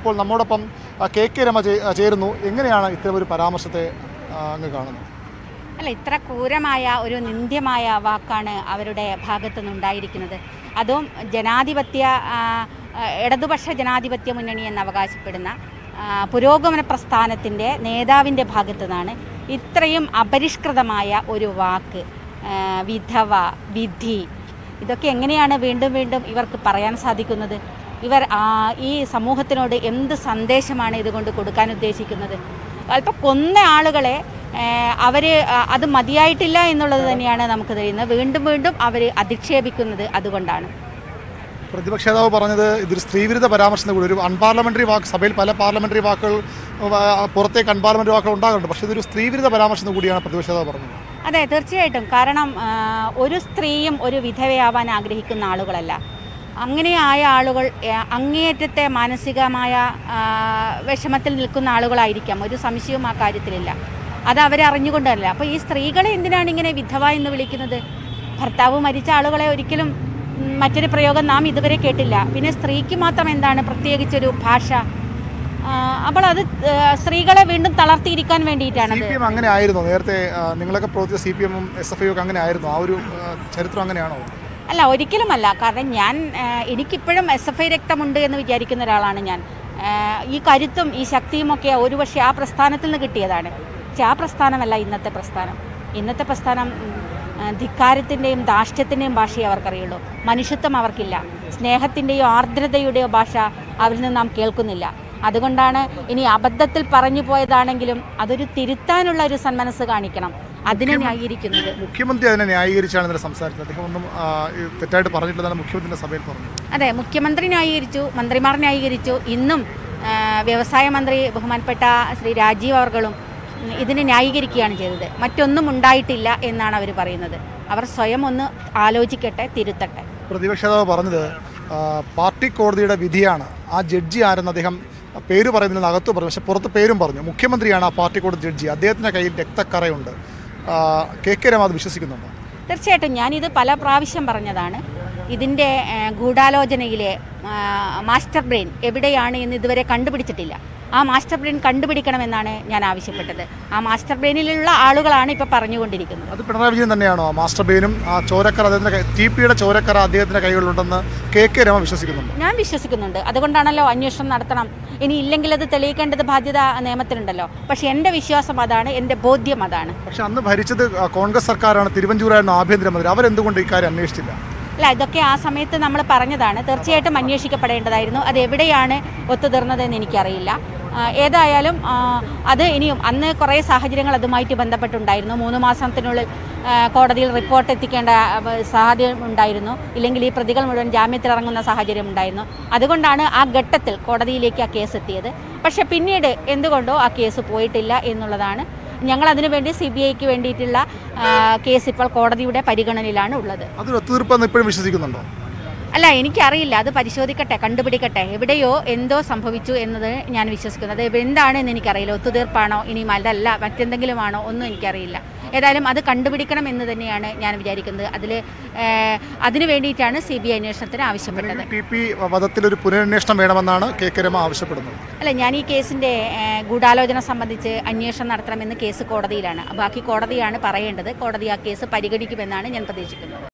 ഇപ്പോൾ നമ്മോടൊപ്പം ആ, കെ കെ രമ ചേ- ചേരുന്നു എങ്ങനെയാണ് ഇത്തരം ഒരു പരാമർശത്തെ ആ, അങ്ങ് കാണുന്നത് അല്ല ഇത്ര ക്രൂരമായ ഒരു നിന്ദ്യമായ വാക്കാണ് അവരുടെ ഭാഗത്തു നിന്നുണ്ടായിരിക്കുന്നത് അതും ജനാധിപത്യ ആ, ആ, ഇടതുപക്ഷ ജനാധിപത്യ മുന്നണി എന്ന് അവകാശപ്പെടുന്ന ആ, പുരോഗമന പ്രസ്ഥാനത്തിൻ്റെ നേതാവിൻ്റെ ഭാഗത്തു നിന്നാണ് ഇത്രയും അപരിഷ്കൃതമായ ഒരു വാക്ക് ആ, വിധവ വിധി ഇതൊക്കെ എങ്ങനെയാണ് വീണ്ടും വീണ്ടും ഇവർക്ക് പറയാൻ സാധിക്കുന്നത് ഇവർ ആ, ഈ സമൂഹത്തിനോട് എന്ത് സന്ദേശമാണ് ഇതുകൊണ്ട് കൊടുക്കാൻ ഉദ്ദേശിക്കുന്നത് അല്പം കൊന്ന ആളുകളെ അവർ അത് മതിയായിട്ടില്ല എന്നുള്ളത് തന്നെയാണ് നമുക്ക് தெரிയുന്നത് വീണ്ടും വീണ്ടും അവർ അധിക്ഷേപിക്കുന്നത് അതുകൊണ്ടാണ് പ്രതിപക്ഷ നേതാവ് പറഞ്ഞത് ഇതൊരു സ്ത്രീവിരുദ്ധ പരാമർശം കൂടി ഒരു അൺപാർലമെന്ററി വാക്ക് സഭയിൽ പല പാർലമെന്ററി വാക്കുകൾ ആ, പുറത്തേക്ക് അൺപാർലമെന്ററി വാക്കുകൾ ഉണ്ടാകുന്നുണ്ട് പക്ഷേ ഇതൊരു സ്ത്രീവിരുദ്ധ പരാമർശം കൂടിയാണ് പ്രതിപക്ഷ നേതാവ് പറഞ്ഞത് അതെ തീർച്ചയായിട്ടും കാരണം ആ, ഒരു സ്ത്രീയും ഒരു വിധവയാവാൻ ആഗ്രഹിക്കുന്ന ആളുകളല്ല അങ്ങനെ ആയ ആളുകൾ ആ, അങ്ങേയറ്റത്തെ മാനസികമായ ആ, വിഷമത്തിൽ നിൽക്കുന്ന ആളുകളായിരിക്കാം ഒരു സംശയവും ആ കാര്യത്തിലില്ല അത് അവരെ അറിഞ്ഞുകൊണ്ടല്ല അപ്പോൾ ഈ സ്ത്രീകളെ എന്തിനാണ് ഇങ്ങനെ വിധവ എന്ന് വിളിക്കുന്നത് ഭർത്താവ് മരിച്ച ആളുകളെ ഒരിക്കലും ഉം, മറ്റൊരു പ്രയോഗം നാം ഇതുവരെ കേട്ടില്ല പിന്നെ സ്ത്രീക്ക് മാത്രം എന്താണ് പ്രത്യേകിച്ചൊരു ഭാഷ ആ, അപ്പോൾ അത് ആ, സ്ത്രീകളെ വീണ്ടും തളർത്തിയിരിക്കാൻ സി വേണ്ടിയിട്ടാണത് പി എം അങ്ങനെ ആയിരുന്നു നേരത്തെ ആ, നിങ്ങളൊക്കെ പ്രവർത്തിച്ച സി പി എമ്മും എസ് എഫ് ഐ ഒക്കെ അങ്ങനെ ആയിരുന്നു ആ ഒരു ആ, ചരിത്രം അങ്ങനെയാണോ അല്ല ഒരിക്കലുമല്ല കാരണം ഞാൻ ആ, എനിക്കിപ്പോഴും എസ് എഫ് ഐ രക്തമുണ്ട് എന്ന് വിചാരിക്കുന്ന ഒരാളാണ് ഞാൻ ആ, ഈ കരുത്തും ഈ ശക്തിയും ഒക്കെ ഒരുപക്ഷെ ആ പ്രസ്ഥാനത്തിൽ നിന്ന് കിട്ടിയതാണ് പക്ഷെ ആ പ്രസ്ഥാനമല്ല ഇന്നത്തെ പ്രസ്ഥാനം ഇന്നത്തെ പ്രസ്ഥാനം ഉം, ആ, ധിക്കാരത്തിൻ്റെയും ധാർഷ്ട്യത്തിൻ്റെയും ഭാഷയെ അവർക്കറിയുള്ളൂ മനുഷ്യത്വം അവർക്കില്ല സ്നേഹത്തിൻ്റെയോ ആർദ്രതയുടെയോ ഭാഷ അവരിൽ നിന്ന് നാം കേൾക്കുന്നില്ല അതുകൊണ്ടാണ് ഇനി അബദ്ധത്തിൽ പറഞ്ഞു പോയതാണെങ്കിലും അതൊരു തിരുത്താനുള്ള ഒരു സന്മനസ് കാണിക്കണം അതിനെ ന്യായീകരിക്കുന്നത് മുഖ്യമന്ത്രി അതിനെ ന്യായീകരിച്ചാണ് ഇന്നലെ സംസാരിച്ചത് അദ്ദേഹം ഒന്നും ആ, ഈ തെറ്റായിട്ട് പറഞ്ഞിട്ടില്ലെന്നാണ് മുഖ്യമന്ത്രിയുടെ സഭയിൽ പറഞ്ഞു അതെ മുഖ്യമന്ത്രി ന്യായീകരിച്ചു മന്ത്രിമാർ ന്യായീകരിച്ചു ഇന്നും ആ, വ്യവസായ മന്ത്രി ബഹുമാനപ്പെട്ട ശ്രീ രാജീവ് അവർകളും ഉം, ഇതിനെ ന്യായീകരിക്കുകയാണ് ചെയ്തത് മറ്റൊന്നും ഉണ്ടായിട്ടില്ല എന്നാണ് അവർ പറയുന്നത് അവർ സ്വയം ഒന്ന് ആലോചിക്കട്ടെ തിരുത്തട്ടെ പ്രതിപക്ഷ നേതാവ് പറഞ്ഞത് ആ, പാർട്ടി കോടതിയുടെ വിധിയാണ് ആ ജഡ്ജി ആരെന്ന് അദ്ദേഹം പേര് പറയുന്നതിന് അകത്ത് പറഞ്ഞു പക്ഷെ പുറത്ത് പേരും പറഞ്ഞു മുഖ്യമന്ത്രിയാണ് ആ പാർട്ടി കോടതി ജഡ്ജി അദ്ദേഹത്തിൻ്റെ കയ്യിൽ രക്തക്കറയുണ്ട് ആ, കെ കെ രമ അത് വിശ്വസിക്കുന്നുണ്ടോ തീർച്ചയായിട്ടും ഞാനിത് പല പ്രാവശ്യം പറഞ്ഞതാണ് ഇതിൻ്റെ ആ, ഗൂഢാലോചനയിലെ ആ, മാസ്റ്റർ ബ്രെയിൻ എവിടെയാണ് എന്ന് ഇതുവരെ കണ്ടുപിടിച്ചിട്ടില്ല ആ മാസ്റ്റർ ബ്രെയിൻ കണ്ടുപിടിക്കണമെന്നാണ് ഞാൻ ആവശ്യപ്പെട്ടത് ആ മാസ്റ്റർ ബ്രെയിനിലുള്ള ആളുകളാണ് ഇപ്പോൾ പറഞ്ഞുകൊണ്ടിരിക്കുന്നത് അത് പിണറായി വിജയൻ തന്നെയാണോ മാസ്റ്റർ ബെയിനും ആ ചോരക്കറ അദ്ദേഹത്തിൻ്റെ ടി പിയുടെ ചോരക്കറ അദ്ദേഹത്തിൻ്റെ കൈകളിലുണ്ടെന്ന് കെ കെ രമ വിശ്വസിക്കുന്നുണ്ട് ഞാൻ വിശ്വസിക്കുന്നുണ്ട് അതുകൊണ്ടാണല്ലോ അന്വേഷണം നടത്തണം ഇനി ഇല്ലെങ്കിൽ അത് തെളിയിക്കേണ്ടത് ബാധ്യത നിയമത്തിലുണ്ടല്ലോ പക്ഷേ എൻ്റെ വിശ്വാസം അതാണ് എൻ്റെ ബോധ്യം അതാണ് പക്ഷെ അന്ന് ഭരിച്ചത് ആ, കോൺഗ്രസ് സർക്കാരാണ് തിരുവഞ്ചൂരായിരുന്നു ആഭ്യന്തരമന്ത്രി അവരെന്തുകൊണ്ട് ഇക്കാര്യം അന്വേഷിച്ചില്ല അല്ല ഇതൊക്കെ ആ സമയത്ത് നമ്മൾ പറഞ്ഞതാണ് തീർച്ചയായിട്ടും അന്വേഷിക്കപ്പെടേണ്ടതായിരുന്നു അത് എവിടെയാണ് ഒത്തുതീർന്നതെന്ന് എനിക്കറിയില്ല ആ, ഏതായാലും ആ, അത് ഇനിയും അന്ന് കുറേ സാഹചര്യങ്ങൾ അതുമായിട്ട് ബന്ധപ്പെട്ടുണ്ടായിരുന്നു മൂന്ന് മാസത്തിനുള്ളിൽ ആ, കോടതിയിൽ റിപ്പോർട്ട് എത്തിക്കേണ്ട ആ, സാഹചര്യം ഉണ്ടായിരുന്നു ഇല്ലെങ്കിൽ ഈ പ്രതികൾ മുഴുവൻ ജാമ്യത്തിൽ ഇറങ്ങുന്ന സാഹചര്യം ഉണ്ടായിരുന്നു അതുകൊണ്ടാണ് ആ ഘട്ടത്തിൽ കോടതിയിലേക്ക് ആ കേസ് എത്തിയത് പക്ഷേ പിന്നീട് എന്തുകൊണ്ടോ ആ കേസ് പോയിട്ടില്ല എന്നുള്ളതാണ് ഞങ്ങൾ അതിനുവേണ്ടി സി ബി ഐക്ക് വേണ്ടിയിട്ടുള്ള ആ, കേസ് ഇപ്പോൾ കോടതിയുടെ പരിഗണനയിലാണ് ഉള്ളത് അതൊരു ഒത്തുതീർപ്പെന്ന് ഇപ്പോഴും വിശ്വസിക്കുന്നുണ്ടോ അല്ല എനിക്കറിയില്ല അത് പരിശോധിക്കട്ടെ കണ്ടുപിടിക്കട്ടെ എവിടെയോ എന്തോ സംഭവിച്ചു എന്നത് ഞാൻ വിശ്വസിക്കുന്നത് ഇത് എന്താണെന്ന് എനിക്കറിയില്ല ഒത്തുതീർപ്പാണോ ഇനി അതല്ല മറ്റെന്തെങ്കിലും ആണോ ഒന്നും എനിക്കറിയില്ല ഏതായാലും അത് കണ്ടുപിടിക്കണം എന്ന് തന്നെയാണ് ഞാൻ വിചാരിക്കുന്നത് അതിൽ അതിനു വേണ്ടിയിട്ടാണ് സി ബി ഐ അന്വേഷണത്തിന് ആവശ്യപ്പെട്ടത് ടി പി വധത്തിൽ ഒരു പുനരന്വേഷണം വേണമെന്നാണ് കെ കെ രമ ആവശ്യപ്പെടുന്നത് അല്ല ഞാൻ ഈ കേസിൻ്റെ ഏഹ്, ഗൂഢാലോചന സംബന്ധിച്ച് അന്വേഷണം നടത്തണമെന്ന് കേസ് കോടതിയിലാണ് ബാക്കി കോടതിയാണ് പറയേണ്ടത് കോടതി ആ കേസ് പരിഗണിക്കുമെന്നാണ് ഞാൻ പ്രതീക്ഷിക്കുന്നത്